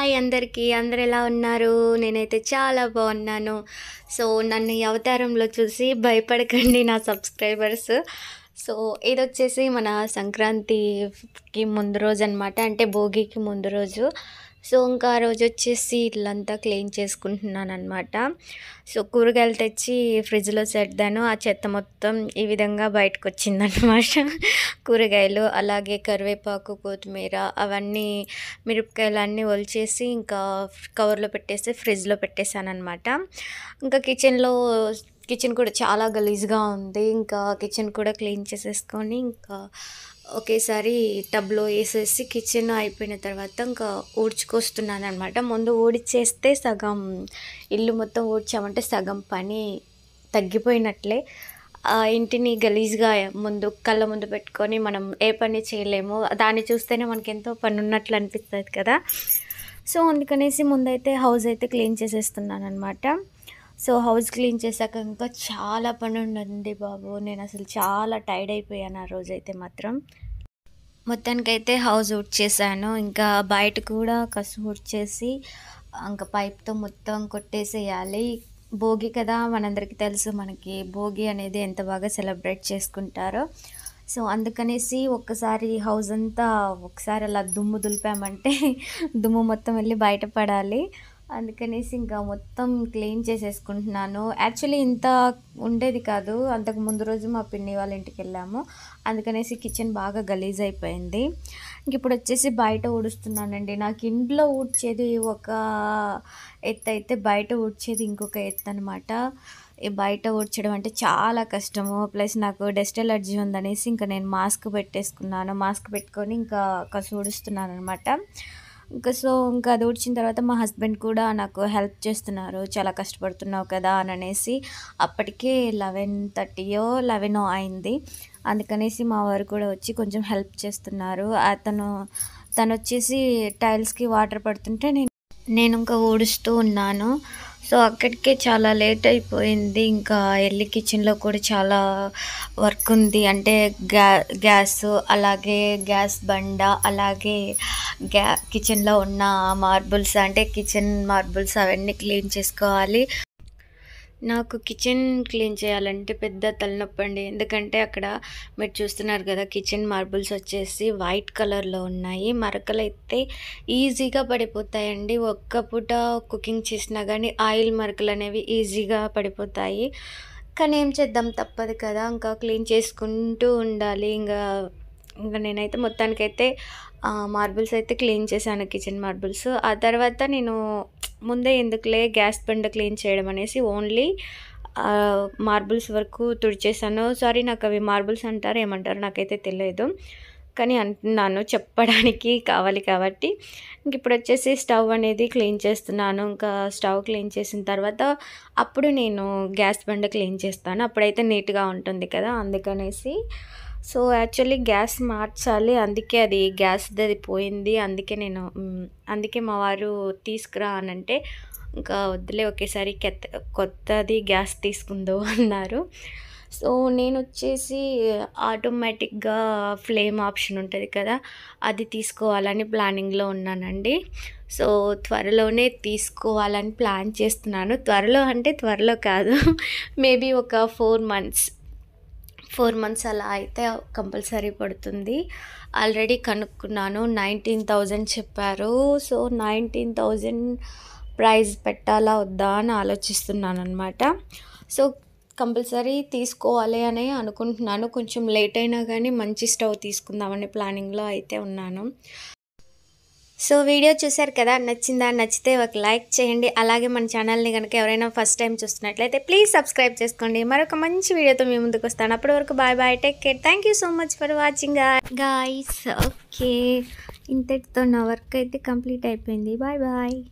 hi అందరికీ అందరు ఎలా ఉన్నారు నేనైతే చాలా బాగున్నాను సో నన్ను ఈ అవతారంలో చూసి భయపడకండి నా సబ్స్క్రైబర్స్ సో ఇది వచ్చేసి మన సంక్రాంతికి ముందు రోజు అనమాట అంటే భోగికి ముందు రోజు సో ఇంకా ఆ రోజు వచ్చేసి ఇల్లంతా క్లీన్ చేసుకుంటున్నాను అనమాట సో కూరగాయలు తెచ్చి ఫ్రిడ్జ్లో సెట్దాను ఆ చెత్త మొత్తం ఈ విధంగా బయటకు వచ్చిందనమాట కూరగాయలు అలాగే కరివేపాకు కొత్తిమీర అవన్నీ మిరపకాయలు అన్నీ ఒలిచేసి ఇంకా కవర్లో పెట్టేసి ఫ్రిడ్జ్లో పెట్టేశాను అనమాట ఇంకా కిచెన్లో కిచెన్ కూడా చాలా గలీజ్గా ఉంది ఇంకా కిచెన్ కూడా క్లీన్ చేసేసుకొని ఇంకా ఒకేసారి టబ్లో వేసేసి కిచెన్ అయిపోయిన తర్వాత ఇంకా ఊడ్చుకొస్తున్నాను అనమాట ముందు ఊడ్చేస్తే సగం ఇల్లు మొత్తం ఊడ్చామంటే సగం పని తగ్గిపోయినట్లే ఆ ఇంటిని గలీజ్గా ముందు కళ్ళ ముందు పెట్టుకొని మనం ఏ పని చేయలేము దాన్ని చూస్తేనే మనకి ఎంతో పని ఉన్నట్లు అనిపిస్తుంది కదా సో అందుకనేసి ముందైతే హౌస్ అయితే క్లీన్ చేసేస్తున్నాను అనమాట సో హౌస్ క్లీన్ చేశాక ఇంకా చాలా పని ఉండండి బాబు నేను అసలు చాలా టైర్డ్ అయిపోయాను ఆ రోజైతే మాత్రం మొత్తానికైతే హౌస్ చేశాను ఇంకా బయట కూడా కసు ఊడ్చేసి ఇంకా పైప్తో మొత్తం కొట్టేసేయాలి భోగి కదా మనందరికీ తెలుసు మనకి భోగి అనేది ఎంత బాగా సెలబ్రేట్ చేసుకుంటారో సో అందుకనేసి ఒక్కసారి హౌస్ అంతా ఒకసారి అలా దుమ్ము దులిపామంటే దుమ్ము మొత్తం వెళ్ళి బయటపడాలి అందుకనేసి ఇంకా మొత్తం క్లీన్ చేసేసుకుంటున్నాను యాక్చువల్లీ ఇంత ఉండేది కాదు అంతకు ముందు రోజు మా పిన్ని వాళ్ళ ఇంటికి వెళ్ళాము అందుకనేసి కిచెన్ బాగా గలీజ్ అయిపోయింది ఇంక ఇప్పుడు వచ్చేసి బయట ఊడుస్తున్నానండి నాకు ఇంట్లో ఊడ్చేది ఒక ఎత్తు అయితే బయట ఊడ్చేది ఇంకొక ఎత్తు అనమాట ఈ బయట ఊడ్చడం అంటే చాలా కష్టము ప్లస్ నాకు డస్ట్ ఎలర్జీ ఉందనేసి ఇంకా నేను మాస్క్ పెట్టేసుకున్నాను మాస్క్ పెట్టుకొని ఇంకా కసు ఊడుస్తున్నాను అనమాట ఇంకా సో ఇంకా అది ఊడ్చిన తర్వాత మా హస్బెండ్ కూడా నాకు హెల్ప్ చేస్తున్నారు చాలా కష్టపడుతున్నావు కదా అని అనేసి అప్పటికే లెవెన్ థర్టీయో లెవెనో అయింది అందుకనేసి మా వారు కూడా వచ్చి కొంచెం హెల్ప్ చేస్తున్నారు అతను తను వచ్చేసి టైల్స్కి వాటర్ పడుతుంటే నేను నేను ఇంకా ఊడుస్తూ ఉన్నాను సో అక్కడికే చాలా లేట్ అయిపోయింది ఇంకా వెళ్ళి కిచెన్లో కూడా చాలా వర్క్ ఉంది అంటే గ్యా గ్యాస్ అలాగే గ్యాస్ బండ అలాగే గ్యా కిచెన్లో ఉన్న మార్బుల్స్ అంటే కిచెన్ మార్బుల్స్ అవన్నీ క్లీన్ చేసుకోవాలి నాకు కిచెన్ క్లీన్ చేయాలంటే పెద్ద తలనొప్పి అండి ఎందుకంటే అక్కడ మీరు చూస్తున్నారు కదా కిచెన్ మార్బుల్స్ వచ్చేసి వైట్ కలర్లో ఉన్నాయి మరకలు అయితే ఈజీగా పడిపోతాయండి ఒక్క పూట కుకింగ్ చేసినా కానీ ఆయిల్ మరకలు అనేవి ఈజీగా పడిపోతాయి కానీ ఏం చేద్దాం తప్పదు కదా ఇంకా క్లీన్ చేసుకుంటూ ఉండాలి ఇంకా ఇంకా నేనైతే మొత్తానికైతే మార్బుల్స్ అయితే క్లీన్ చేశాను కిచెన్ మార్బుల్స్ ఆ తర్వాత నేను ముందే ఎందుకులే గ్యాస్ బండ క్లీన్ చేయడం అనేసి ఓన్లీ మార్బుల్స్ వరకు తుడిచేసాను సారీ నాకు అవి మార్బుల్స్ అంటారు ఏమంటారు నాకైతే తెలియదు కానీ అంటున్నాను చెప్పడానికి కావాలి కాబట్టి ఇంక ఇప్పుడు వచ్చేసి స్టవ్ అనేది క్లీన్ చేస్తున్నాను ఇంకా స్టవ్ క్లీన్ చేసిన తర్వాత అప్పుడు నేను గ్యాస్ బండ క్లీన్ చేస్తాను అప్పుడైతే నీట్గా ఉంటుంది కదా అందుకనేసి సో యాక్చువల్లీ గ్యాస్ మార్చాలి అందుకే అది గ్యాస్ అది పోయింది అందుకే నేను అందుకే మా వారు తీసుకురా అనంటే ఇంకా వద్దులే ఒకేసారి కొత్త కొత్తది గ్యాస్ తీసుకుందో అన్నారు సో నేను వచ్చేసి ఆటోమేటిక్గా ఫ్లేమ్ ఆప్షన్ ఉంటుంది కదా అది తీసుకోవాలని ప్లానింగ్లో ఉన్నానండి సో త్వరలోనే తీసుకోవాలని ప్లాన్ చేస్తున్నాను త్వరలో అంటే త్వరలో కాదు మేబీ ఒక ఫోర్ మంత్స్ ఫోర్ మంత్స్ అలా అయితే కంపల్సరీ పడుతుంది ఆల్రెడీ కనుక్కున్నాను నైన్టీన్ థౌజండ్ చెప్పారు సో నైన్టీన్ థౌజండ్ ప్రైస్ పెట్టాలా వద్దా అని ఆలోచిస్తున్నాను అనమాట సో కంపల్సరీ తీసుకోవాలి అని అనుకుంటున్నాను కొంచెం లేట్ అయినా కానీ మంచి స్టవ్ తీసుకుందామని ప్లానింగ్లో అయితే ఉన్నాను సో వీడియో చూసారు కదా నచ్చిందా నచ్చితే ఒక లైక్ చేయండి అలాగే మన ఛానల్ని కనుక ఎవరైనా ఫస్ట్ టైం చూస్తున్నట్లయితే ప్లీజ్ సబ్స్క్రైబ్ చేసుకోండి మరొక మంచి వీడియోతో మీ ముందుకు వస్తాను అప్పటి వరకు bye bye take care thank you so much for watching guys okay ఇంతటితో నా వర్క్ అయితే కంప్లీట్ అయిపోయింది బాయ్ బాయ్